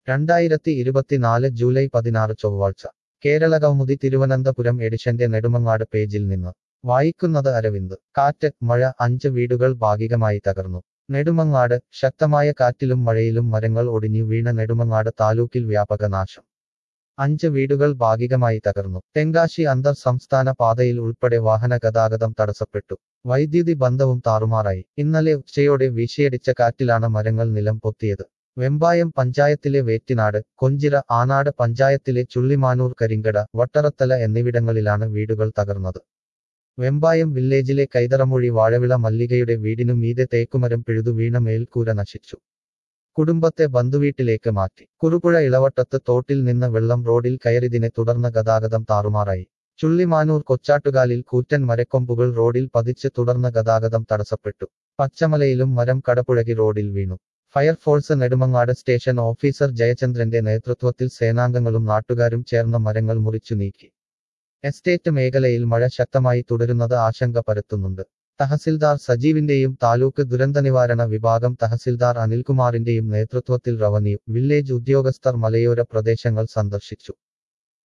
രണ്ടായിരത്തി ഇരുപത്തിനാല് ജൂലൈ പതിനാറ് ചൊവ്വാഴ്ച കേരള കൗമുദി തിരുവനന്തപുരം എഡിഷന്റെ നെടുമങ്ങാട് പേജിൽ നിന്ന് വായിക്കുന്നത് അരവിന്ദ് കാറ്റ് മഴ അഞ്ച് വീടുകൾ ഭാഗികമായി തകർന്നു നെടുമങ്ങാട് ശക്തമായ കാറ്റിലും മഴയിലും മരങ്ങൾ ഒടിഞ്ഞു വീണ നെടുമങ്ങാട് താലൂക്കിൽ വ്യാപക നാശം അഞ്ച് വീടുകൾ ഭാഗികമായി തകർന്നു തെങ്കാശി അന്തർ സംസ്ഥാന പാതയിൽ ഉൾപ്പെടെ വാഹന ഗതാഗതം തടസ്സപ്പെട്ടു വൈദ്യുതി ബന്ധവും താറുമാറായി ഇന്നലെ ഉച്ചയോടെ വീശിയടിച്ച കാറ്റിലാണ് മരങ്ങൾ നിലം പൊത്തിയത് വെമ്പായം പഞ്ചായത്തിലെ വേറ്റിനാട് കൊഞ്ചിറ ആനാട് പഞ്ചായത്തിലെ ചുള്ളിമാനൂർ കരിങ്കട വട്ടറത്തല എന്നിവിടങ്ങളിലാണ് വീടുകൾ തകർന്നത് വെമ്പായം വില്ലേജിലെ കൈതറമൊഴി വാഴവിള മല്ലികയുടെ വീടിനു മീതെ തേക്കുമരം പിഴുതു വീണ മേൽക്കൂര നശിച്ചു കുടുംബത്തെ ബന്ധുവീട്ടിലേക്ക് മാറ്റി കുറുപുഴ ഇളവട്ടത്ത് തോട്ടിൽ നിന്ന് വെള്ളം റോഡിൽ കയറിയതിനെ തുടർന്ന് ഗതാഗതം താറുമാറായി ചുള്ളിമാനൂർ കൊച്ചാട്ടുകാലിൽ കൂറ്റൻ മരക്കൊമ്പുകൾ റോഡിൽ പതിച്ച് തുടർന്ന് ഗതാഗതം തടസ്സപ്പെട്ടു പച്ചമലയിലും മരം കടപുഴകി റോഡിൽ വീണു ഫയർഫോഴ്സ് നെടുമങ്ങാട് സ്റ്റേഷൻ ഓഫീസർ ജയചന്ദ്രന്റെ നേതൃത്വത്തിൽ സേനാംഗങ്ങളും നാട്ടുകാരും ചേർന്ന് മരങ്ങൾ മുറിച്ചു നീക്കി എസ്റ്റേറ്റ് മേഖലയിൽ മഴ ശക്തമായി തുടരുന്നത് ആശങ്ക പരത്തുന്നുണ്ട് തഹസിൽദാർ സജീവിന്റെയും താലൂക്ക് ദുരന്തനിവാരണ വിഭാഗം തഹസിൽദാർ അനിൽകുമാറിന്റെയും നേതൃത്വത്തിൽ റവന്യൂ വില്ലേജ് ഉദ്യോഗസ്ഥർ മലയോര പ്രദേശങ്ങൾ സന്ദർശിച്ചു